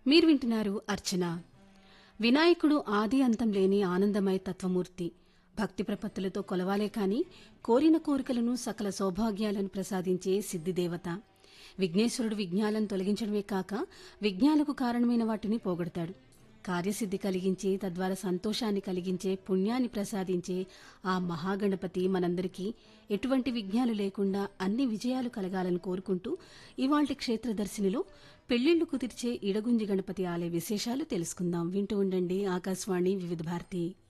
మీరు వింటున్నారు అర్చన వినాయకుడు ఆది అంతం లేని ఆనందమయ తత్వమూర్తి భక్తి ప్రపత్తులతో కొలవాలే కాని కోరిన కోరికలను సకల సౌభాగ్యాలను ప్రసాదించే సిద్ధిదేవత విఘ్నేశ్వరుడు విఘ్నాలను తొలగించడమే కాక విఘ్నాలకు కారణమైన వాటిని పోగొడతాడు కార్యసిద్ధి కలిగించి తద్వారా సంతోషాన్ని కలిగించే పుణ్యాన్ని ప్రసాదించే ఆ మహాగణపతి మనందరికీ ఎటువంటి విఘ్నాలు లేకుండా అన్ని విజయాలు కలగాలని కోరుకుంటూ ఇవాల్టి క్షేత్రదర్శినిలో పెళ్లిళ్లు కుదిర్చే ఇడగుంజి గణపతి ఆలయ విశేషాలు తెలుసుకుందాం వింటూ ఉండండి ఆకాశవాణి వివిధ భారతి